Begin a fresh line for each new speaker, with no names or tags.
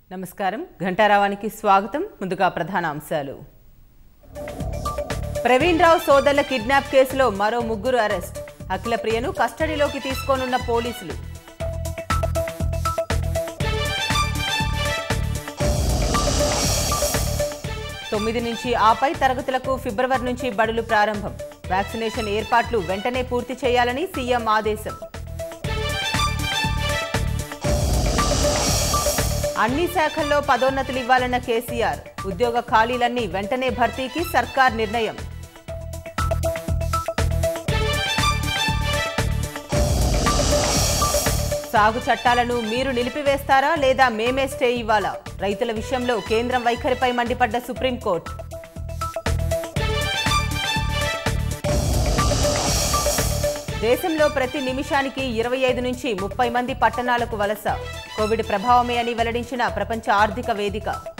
నమస్కారం ఘంటారావానికి స్వాగతం ముందుగా ప్రధాన అంశాలు ప్రవీణ్ రావు సోదరుల కిడ్నాప్ కేసులో మరో ముగ్గురు అరెస్ట్ అఖిల ప్రియను కస్టడీలోకి తీసుకోనున్న పోలీసులు తొమ్మిది నుంచి ఆపై తరగతులకు ఫిబ్రవరి నుంచి బడులు ప్రారంభం వ్యాక్సినేషన్ ఏర్పాట్లు వెంటనే పూర్తి చేయాలని సీఎం ఆదేశం అన్ని శాఖల్లో పదోన్నతులు ఇవ్వాలన్న కేసీఆర్ ఉద్యోగ ఖాళీలన్నీ వెంటనే భర్తీకి సర్కార్ నిర్ణయం సాగు చట్టాలను మీరు నిలిపివేస్తారా లేదా మేమే స్టే ఇవ్వాలా రైతుల విషయంలో కేంద్రం వైఖరిపై మండిపడ్డ సుప్రీంకోర్టు దేశంలో ప్రతి నిమిషానికి ఇరవై ఐదు నుంచి ముప్పై మంది పట్టణాలకు వలస కోవిడ్ ప్రభావమే అని వెల్లడించిన ప్రపంచ ఆర్థిక వేదిక